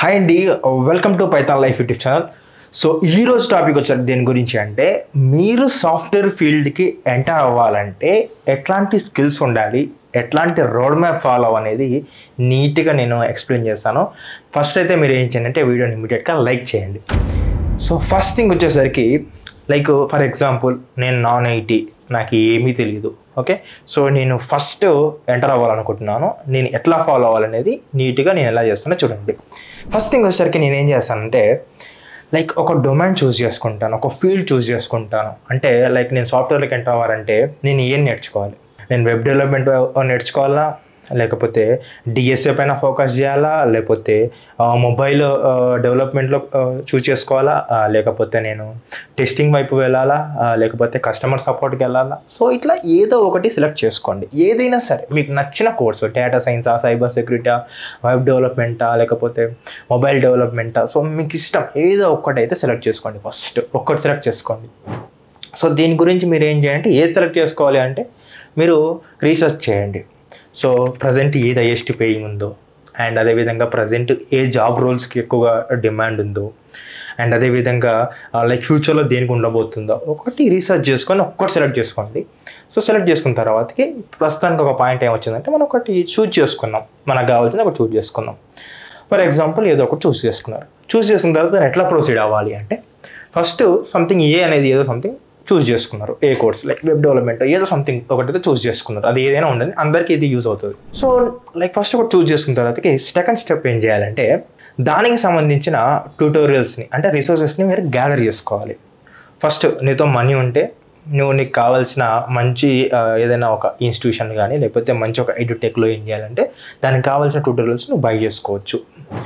hi అండి welcome to Python life YouTube channel so ఈ రోజు టాపిక్ వచ్చేది దేని గురించి అంటే మీరు సాఫ్ట్వేర్ ఫీల్డ్కి ఎంటర్ అవ్వాలంటే ఎట్లాంటి స్కిల్స్ ఉండాలి ఎట్లాంటి రోడ్ మ్యాప్ ఫాలో అనేది నీట్గా నేను ఎక్స్ప్లెయిన్ చేస్తాను ఫస్ట్ అయితే మీరు ఏం చేయండి అంటే వీడియోని ఇమీడియట్గా లైక్ చేయండి సో ఫస్ట్ థింగ్ వచ్చేసరికి లైక్ ఫర్ ఎగ్జాంపుల్ నేను నాన్ ఐటీ నాకు ఏమీ తెలియదు ఓకే సో నేను ఫస్ట్ ఎంటర్ అవ్వాలనుకుంటున్నాను నేను ఎట్లా ఫాలో అవ్వాలనేది నీట్గా నేను ఎలా చేస్తానో చూడండి ఫస్ట్ థింగ్ వచ్చేసరికి నేను ఏం చేస్తానంటే లైక్ ఒక డొమైన్ చూస్ చేసుకుంటాను ఒక ఫీల్డ్ చూస్ చేసుకుంటాను అంటే లైక్ నేను సాఫ్ట్వేర్కి ఎంటర్ అవ్వాలంటే నేను ఏం నేర్చుకోవాలి నేను వెబ్ డెవలప్మెంట్ నేర్చుకోవాలా లేకపోతే డిఎస్ఏ పైన ఫోకస్ చేయాలా లేకపోతే మొబైల్ డెవలప్మెంట్లో చూస్ చేసుకోవాలా ఆ, లేకపోతే నేను టెస్టింగ్ వైపు వెళ్ళాలా ఆ, లేకపోతే కస్టమర్ సపోర్ట్కి వెళ్ళాలా సో ఇట్లా ఏదో ఒకటి సెలెక్ట్ చేసుకోండి ఏదైనా సరే మీకు నచ్చిన కోర్సు డేటా సైన్సా సైబర్ సెక్యూరిటీ వెబ్ డెవలప్మెంటా లేకపోతే మొబైల్ డెవలప్మెంటా సో మీకు ఇష్టం ఏదో ఒక్కటైతే సెలెక్ట్ చేసుకోండి ఫస్ట్ ఒక్కటి సెలెక్ట్ చేసుకోండి సో దీని గురించి మీరు ఏం చేయండి ఏ సెలెక్ట్ చేసుకోవాలి అంటే మీరు రీసెర్చ్ చేయండి సో ప్రజెంట్ ఏది హైయెస్ట్ పేయింగ్ ఉందో అండ్ అదేవిధంగా ప్రజెంట్ ఏ జాబ్ రోల్స్కి ఎక్కువగా డిమాండ్ ఉందో అండ్ అదేవిధంగా లైక్ ఫ్యూచర్లో దేనికి ఉండబోతుందో ఒకటి రీసెర్చ్ చేసుకొని ఒక్కటి సెలెక్ట్ చేసుకోండి సో సెలెక్ట్ చేసుకున్న తర్వాతకి ప్రస్తుతానికి ఒక పాయింట్ ఏమొచ్చిందంటే మనం ఒకటి చూజ్ చేసుకున్నాం మనకు కావాల్సింది ఒకటి చూజ్ చేసుకున్నాం ఫర్ ఎగ్జాంపుల్ ఏదో ఒకటి చూస్ చేసుకున్నారు చూస్ చేసుకున్న తర్వాత దాన్ని ఎట్లా ప్రొసీడ్ అవ్వాలి అంటే ఫస్ట్ సంథింగ్ ఏ అనేది ఏదో సంథింగ్ చూస్ చేసుకున్నారు ఏ కోర్స్ లైక్ వెబ్ డెవలప్మెంట్ ఏదో సంథింగ్ ఒకటైతే చూస్ చేసుకున్నారు అది ఏదైనా ఉండదు అందరికీ ఇది యూజ్ అవుతుంది సో లైక్ ఫస్ట్ ఒకటి చూస్ చేసుకున్న తర్వాతకి సెకండ్ స్టెప్ ఏం చేయాలంటే దానికి సంబంధించిన ట్యూటోరియల్స్ని అంటే రిసోర్సెస్ని మీరు గ్యాదర్ చేసుకోవాలి ఫస్ట్ నీతో మనీ ఉంటే నువ్వు నీకు కావాల్సిన మంచి ఆ, ఏదైనా ఒక ఇన్స్టిట్యూషన్ కానీ లేకపోతే మంచి ఒక ఎడ్యుటెక్లో ఏం చేయాలంటే దానికి కావాల్సిన ట్యూటోరియల్స్ నువ్వు బై చేసుకోవచ్చు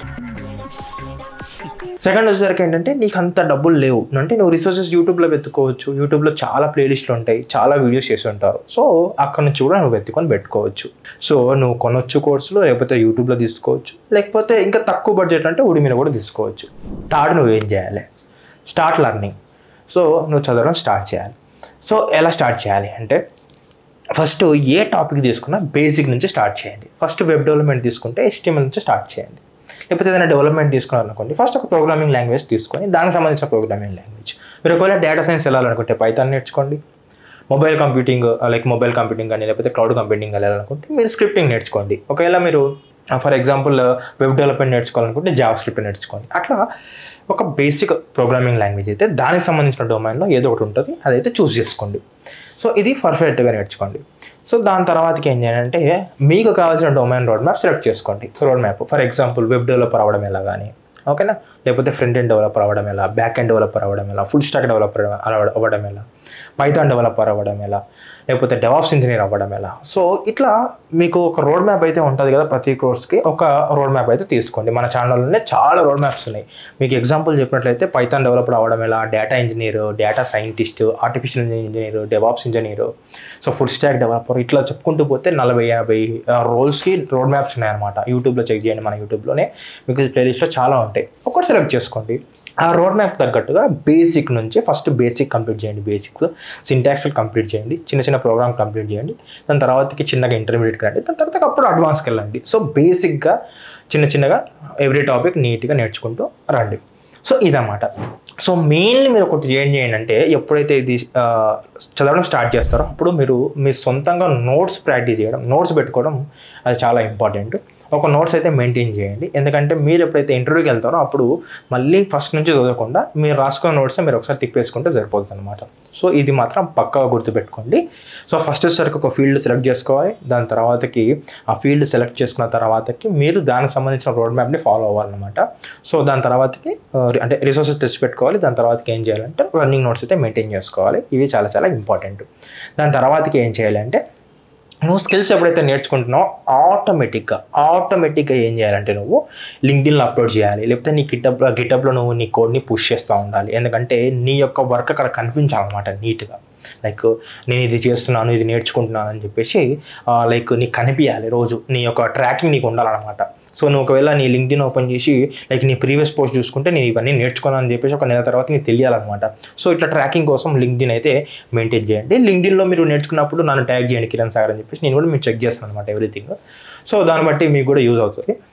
సెకండ్ వచ్చేసరికి ఏంటంటే నీకు అంత డబ్బులు లేవు అంటే నువ్వు రిసోర్సెస్ యూట్యూబ్లో వెతుకోవచ్చు యూట్యూబ్లో చాలా ప్లేలిస్ట్లు ఉంటాయి చాలా వీడియోస్ చేసి ఉంటారు సో అక్కడ నుంచి కూడా నువ్వు వెతుకొని పెట్టుకోవచ్చు సో నువ్వు కొనొచ్చు కోర్సులు లేకపోతే యూట్యూబ్లో తీసుకోవచ్చు లేకపోతే ఇంకా తక్కువ బడ్జెట్ అంటే ఉడి మీద కూడా తీసుకోవచ్చు థర్డ్ నువ్వేం చేయాలి స్టార్ట్ లర్నింగ్ సో నువ్వు చదవడం స్టార్ట్ చేయాలి సో ఎలా స్టార్ట్ చేయాలి అంటే ఫస్ట్ ఏ టాపిక్ తీసుకున్నా బేసిక్ నుంచి స్టార్ట్ చేయండి ఫస్ట్ వెబ్ డెవలప్మెంట్ తీసుకుంటే HTML నుంచి స్టార్ట్ చేయండి లేకపోతే ఏదైనా డెవలప్మెంట్ తీసుకున్నారనుకోండి ఫస్ట్ ఒక ప్రోగ్రామింగ్ లాంగ్వేజ్ తీసుకొని దానికి సంబంధించిన ప్రోగ్రామింగ్ లాంగ్వేజ్ మీరు ఒకవేళ డేటా సైన్స్ వెళ్ళాలనుకుంటే పైథాన్ నేర్చుకోండి mobile computing like mobile computing కానీ లేకపోతే క్లౌడ్ కంప్యూటింగ్ వెళ్ళాలనుకుంటే మీరు స్క్రిప్టింగ్ నేర్చుకోండి ఒకవేళ మీరు ఫర్ ఎగ్జాంపుల్ వెబ్ డెవలప్మెంట్ నేర్చుకోవాలనుకుంటే జాబ్ స్క్రిప్ట్ నేర్చుకోండి అట్లా ఒక బేసిక్ ప్రోగ్రామింగ్ లాంగ్వేజ్ అయితే దానికి సంబంధించిన డొమైన్లో ఏదో ఒకటి ఉంటుంది అదైతే చూస్ చేసుకోండి సో ఇది పర్ఫెక్ట్గా నేర్చుకోండి సో దాని తర్వాతకి ఏం చేయాలంటే మీకు కావాల్సిన డొమైన్ రోడ్ మ్యాప్ సెలెక్ట్ చేసుకోండి road map for example web developer అవ్వడం ఎలా కానీ ఓకేనా లేకపోతే ఫ్రంట్ ఎండ్ డెవలపర్ అవ్వడం ఎలా బ్యాక్ ఎండ్ డెవలపర్ అవ్వడం ఎలా ఫుల్ స్టాక్ డెవలపర్ అవ్వడం ఎలా పైథాన్ డెవలపర్ అవ్వడం ఎలా లేకపోతే డెవాప్స్ ఇంజనీర్ అవ్వడం ఎలా సో ఇట్లా మీకు ఒక రోడ్ మ్యాప్ అయితే ఉంటుంది కదా ప్రతి కోర్స్కి ఒక రోడ్ మ్యాప్ అయితే తీసుకోండి మన ఛానల్లోనే చాలా రోడ్ మ్యాప్స్ ఉన్నాయి మీకు ఎగ్జాంపుల్ చెప్పినట్లయితే పైథాన్ డెవలపర్ అవ్వడం ఎలా data engineer data scientist artificial engineer DevOps engineer so full stack developer ఇట్లా చెప్పుకుంటూ పోతే నలభై యాభై రోల్స్కి రోడ్ మ్యాప్స్ ఉన్నాయన్నమాట యూట్యూబ్లో చెక్ చేయండి మన యూట్యూబ్లోనే మీకు ప్లేలిస్ట్లో చాలా ఉంటాయి ఒకటి సెలెక్ట్ చేసుకోండి ఆ రోడ్ మ్యాప్ తగ్గట్టుగా బేసిక్ నుంచి ఫస్ట్ బేసిక్ కంప్లీట్ చేయండి బేసిక్స్ సింటాక్స్ కంప్లీట్ చేయండి చిన్న చిన్న ప్రోగ్రామ్ కంప్లీట్ చేయండి దాని తర్వాతకి చిన్నగా ఇంటర్మీడియట్కి రండి దాని తర్వాత అప్పుడు అడ్వాన్స్కి వెళ్ళండి సో బేసిక్గా చిన్న చిన్నగా ఎవ్రీ టాపిక్ నీట్గా నేర్చుకుంటూ రండి సో ఇదన్నమాట సో మెయిన్లీ మీరు ఒకటి ఏం చేయండి అంటే ఎప్పుడైతే ఇది ఆ, చదవడం స్టార్ట్ చేస్తారో అప్పుడు మీరు మీ సొంతంగా నోట్స్ ప్రాక్టీస్ చేయడం నోట్స్ పెట్టుకోవడం అది చాలా ఇంపార్టెంట్ ఒక నోట్స్ అయితే మెయింటైన్ చేయండి ఎందుకంటే మీరు ఎప్పుడైతే ఇంటర్వ్యూకి వెళ్తారో అప్పుడు మళ్ళీ ఫస్ట్ నుంచి చదవకుండా మీరు రాసుకున్న నోట్స్ మీరు ఒకసారి తిప్పేసుకుంటే సరిపోతుంది అనమాట సో ఇది మాత్రం పక్కా గుర్తుపెట్టుకోండి సో ఫస్ట్ వచ్చేసరికి ఒక ఫీల్డ్ సెలెక్ట్ చేసుకోవాలి దాని తర్వాతకి ఆ ఫీల్డ్ సెలెక్ట్ చేసుకున్న తర్వాతకి మీరు దానికి సంబంధించిన రోడ్ మ్యాప్ని ఫాలో అవ్వాలన్నమాట సో దాని తర్వాతకి ఆ, అంటే రిసోర్సెస్ తెచ్చిపెట్టుకోవాలి దాని తర్వాతకి ఏం చేయాలంటే రన్నింగ్ నోట్స్ అయితే మెయింటైన్ చేసుకోవాలి ఇవి చాలా చాలా ఇంపార్టెంట్ దాని తర్వాతకి ఏం చేయాలంటే నువ్వు స్కిల్స్ ఎప్పుడైతే నేర్చుకుంటున్నావో ఆటోమేటిక్గా ఆటోమేటిక్గా ఏం చేయాలంటే నువ్వు లింక్డిన్లో అప్లోడ్ చేయాలి లేకపోతే నీ గిటప్ గిటప్లో నువ్వు నీ కోడ్ని పుష్ చేస్తూ ఉండాలి ఎందుకంటే నీ యొక్క వర్క్ అక్కడ కనిపించాలన్నమాట నీట్గా లైక్ నేను ఇది చేస్తున్నాను ఇది నేర్చుకుంటున్నాను అని చెప్పేసి లైక్ నీకు కనిపించాలి రోజు నీ యొక్క ట్రాకింగ్ నీకు ఉండాలన్నమాట సో నువ్వు ఒకవేళ నీ లింక్డిన్ ఓపెన్ చేసి లైక్ నీ ప్రీవియస్ పోస్ట్ చూసుకుంటే నేను ఇవన్నీ నేర్చుకున్నాను అని చెప్పేసి ఒక నెల తర్వాత నీకు తెలియాలన్నమాట సో ఇట్లా ట్రాకింగ్ కోసం లింక్డిన్ అయితే మెయింటైన్ చేయండి లింక్డిన్లో మీరు నేర్చుకున్నప్పుడు నన్ను ట్యాగ్ చేయండి కిరణ్ సాగర్ అని చెప్పేసి నేను కూడా మీరు చెక్ చేస్తాను అనమాట ఎవ్రీథింగ్ సో దాన్ని బట్టి మీకు కూడా యూజ్ అవుతుంది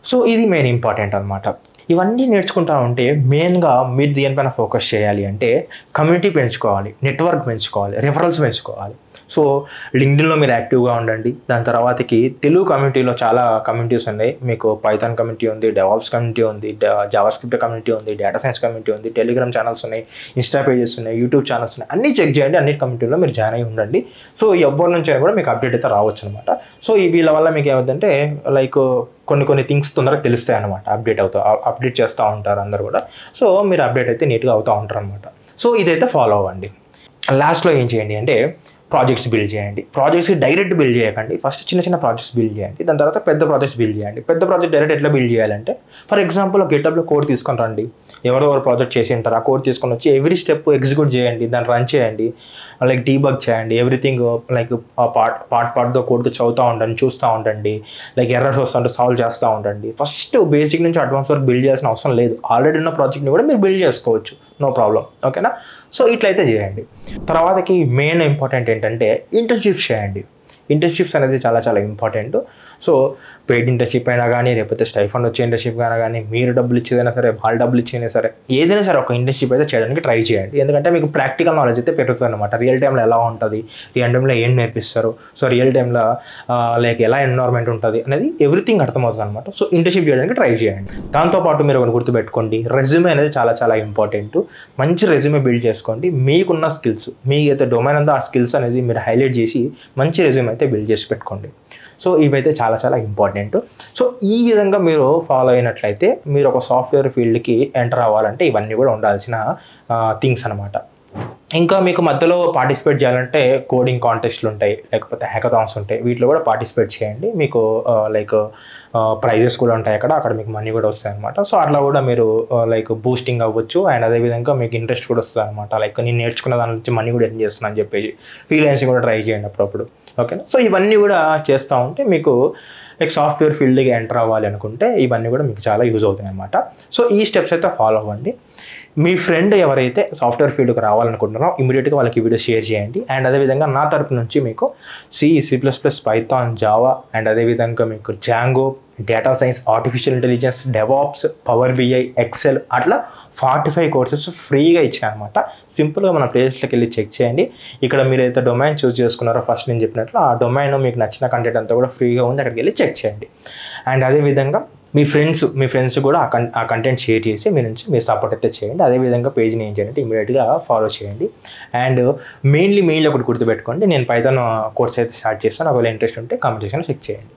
సో ఇది మెయిన్ ఇంపార్టెంట్ అనమాట ఇవన్నీ నేర్చుకుంటా ఉంటే మెయిన్గా మీరు దేనిపైన ఫోకస్ చేయాలి అంటే కమ్యూనిటీ పెంచుకోవాలి నెట్వర్క్ పెంచుకోవాలి రెఫరల్స్ పెంచుకోవాలి సో లింక్డ్ఇన్లో మీరు యాక్టివ్గా ఉండండి దాని తర్వాతకి తెలుగు కమ్యూనిటీలో చాలా కమ్యూనిటీస్ ఉన్నాయి మీకు పైథాన్ కమ్యూనిటీ ఉంది డెవాప్స్ కమ్యూనిటీ ఉంది జావాస్క్రిప్ట్ కమ్యూనిటీ ఉంది డేటా సైన్స్ కమ్యూనిటీ ఉంది టెలిగ్రామ్ ఛానల్స్ ఉన్నాయి ఇన్స్టా పేజెస్ ఉన్నాయి యూట్యూబ్ ఛానల్స్ ఉన్నాయి అన్నీ చెక్ చేయండి అన్ని కమ్యూనిటీలో మీరు జాయిన్ అయి ఉండండి సో ఎవరి నుంచి అయినా కూడా మీకు అప్డేట్ అయితే రావచ్చు అనమాట సో ఈ వీళ్ళ వల్ల మీకు ఏమవుతుందంటే లైక్ కొన్ని కొన్ని థింగ్స్ తొందరగా తెలుస్తాయి అనమాట అప్డేట్ అవుతా అప్డేట్ చేస్తూ ఉంటారు అందరు కూడా సో మీరు అప్డేట్ అయితే నీట్గా అవుతూ ఉంటారు అనమాట సో ఇదైతే ఫాలో అవ్వండి లాస్ట్లో ఏం చేయండి అంటే ప్రాజెక్ట్స్ బిల్డ్ చేయండి ప్రాజెక్ట్స్ డైరెక్ట్ బిల్డ్ చేయకండి ఫస్ట్ చిన్న చిన్న ప్రాజెక్ట్స్ బిల్డ్ చేయండి దాని తర్వాత పెద్ద ప్రాజెక్ట్స్ బిల్డ్ చేయండి పెద్ద ప్రాజెక్ట్ డైరెక్ట్ ఎట్లా బిల్డ్ చేయాలంటే ఫర్ ఎగ్జాంపుల్ గెటప్లో కోడ్ తీసుకొని రండి ఎవరెవరు ప్రాజెక్ట్ చేసి ఉంటారు ఆ కోడ్ తీసుకొని వచ్చి ఎవ్రీ స్టెప్ ఎగ్జిక్యూట్ చేయండి దాన్ని రన్ చేయండి లైక్ డీబగ్ చేయండి ఎవ్రీథింగ్ లైక్ ఆ పార్ట్ పార్ట్ పార్ట్తో కోడ్తో చదువుతూ ఉండండి చూస్తూ ఉండండి లైక్ ఎర్రర్స్ వస్తుంటే సాల్వ్ చేస్తూ ఉండండి ఫస్ట్ బేసిక్ నుంచి అడ్వాన్స్ వరకు బిల్డ్ చేయాల్సిన అవసరం లేదు ఆల్రెడీ ఉన్న ప్రాజెక్ట్ని కూడా మీరు బిల్డ్ చేసుకోవచ్చు నో ప్రాబ్లం ఓకేనా సో ఇట్లయితే చేయండి తర్వాతకి మెయిన్ ఇంపార్టెంట్ ఏంటంటే ఇంటర్న్షిప్స్ చేయండి ఇంటర్న్షిప్స్ అనేది చాలా చాలా ఇంపార్టెంట్ సో పెయిడ్ ఇంటర్న్షిప్ అయినా కానీ లేకపోతే స్టైఫండ్ వచ్చే ఇంటర్న్షిప్ అయినా కానీ మీరు డబ్బులు ఇచ్చేదైనా సరే వాళ్ళు డబ్బులు ఇచ్చేదైనా సరే ఏదైనా సరే ఒక ఇంటర్న్షిప్ అయితే చేయడానికి ట్రై చేయండి ఎందుకంటే మీకు ప్రాక్టికల్ నాలెడ్జ్ అయితే పెరుగుతుంది అనమాట రియల్ టైంలో ఎలా ఉంటుంది రియల్ టైంలో ఏం నేర్పిస్తారు సో రియల్ టైంలో లైక్ ఎలా ఎన్వైర్మెంట్ ఉంటుంది అనేది ఎవ్రీథింగ్ అర్థమవుతుంది అనమాట సో ఇంటర్న్షిప్ చేయడానికి ట్రై చేయండి దాంతోపాటు మీరు ఒకటి గుర్తుపెట్టుకోండి రెజ్యూమే అనేది చాలా చాలా ఇంపార్టెంట్ మంచి రెజ్యూమే బిల్డ్ చేసుకోండి మీకున్న స్కిల్స్ మీకు అయితే డొమైన్ అంతా ఆ స్కిల్స్ అనేది మీరు హైలైట్ చేసి మంచి రెజ్యూమ్ అయితే బిల్డ్ చేసి పెట్టుకోండి సో ఇవైతే చాలా చాలా ఇంపార్టెంట్ సో ఈ విధంగా మీరు ఫాలో అయినట్లయితే మీరు ఒక సాఫ్ట్వేర్ ఫీల్డ్కి ఎంటర్ అవ్వాలంటే ఇవన్నీ కూడా ఉండాల్సిన థింగ్స్ అనమాట ఇంకా మీకు మధ్యలో పార్టిసిపేట్ చేయాలంటే కోడింగ్ కాంటెస్ట్లు ఉంటాయి లేకపోతే హ్యాకథాన్స్ ఉంటాయి వీటిలో కూడా పార్టిసిపేట్ చేయండి మీకు లైక్ ప్రైజెస్ కూడా ఉంటాయి అక్కడ అక్కడ మీకు మనీ కూడా వస్తాయి అనమాట సో అట్లా కూడా మీరు లైక్ బూస్టింగ్ అవ్వచ్చు అండ్ అదేవిధంగా మీకు ఇంట్రెస్ట్ కూడా వస్తుంది అనమాట లైక్ నేను నేర్చుకున్న దాని నుంచి మనీ కూడా ఎర్న్ చేస్తున్నాను అని చెప్పేసి ఫ్రీలాన్సింగ్ కూడా ట్రై చేయండి అప్పుడప్పుడు ఓకేనా సో ఇవన్నీ కూడా చేస్తూ ఉంటే మీకు లైక్ సాఫ్ట్వేర్ ఫీల్డ్కి ఎంటర్ అవ్వాలి అనుకుంటే ఇవన్నీ కూడా మీకు చాలా యూజ్ అవుతాయి అనమాట సో ఈ స్టెప్స్ అయితే ఫాలో అవ్వండి మీ ఫ్రెండ్ ఎవరైతే సాఫ్ట్వేర్ ఫీల్డ్కి రావాలనుకుంటున్నారో ఇమీడియట్గా వాళ్ళకి వీడియో షేర్ చేయండి అండ్ అదేవిధంగా నా తరపు నుంచి మీకు C C plus plus Python Java and అదేవిధంగా మీకు Django data science artificial intelligence DevOps power BI Excel అట్లా ఫార్టీ ఫైవ్ కోర్సెస్ ఫ్రీగా ఇచ్చిన అనమాట సింపుల్గా మన ప్లేస్లోకి వెళ్ళి చెక్ చేయండి ఇక్కడ మీరు అయితే డొమైన్ చూస్ చేసుకున్నారో ఫస్ట్ నేను చెప్పినట్లు ఆ డొమైన్ మీకు నచ్చిన కంటెంట్ అంతా కూడా ఫ్రీగా ఉంది అక్కడికి వెళ్ళి చెక్ చేయండి అండ్ అదేవిధంగా మీ ఫ్రెండ్స్ మీ ఫ్రెండ్స్ కూడా ఆ కన్ ఆ కంటెంట్ షేర్ చేసి మీ నుంచి మీరు సపోర్ట్ అయితే చేయండి అదేవిధంగా పేజ్ని ఏం చేయండి ఇమీడియట్గా ఫాలో చేయండి అండ్ మెయిన్లీ మెయిన్లీ ఒకటి గుర్తుపెట్టుకోండి నేను పైథాన్ కోర్స్ అయితే స్టార్ట్ చేస్తాను ఒకవేళ ఇంట్రెస్ట్ ఉంటే కామెంట్ సెక్షన్లో చెక్ చేయండి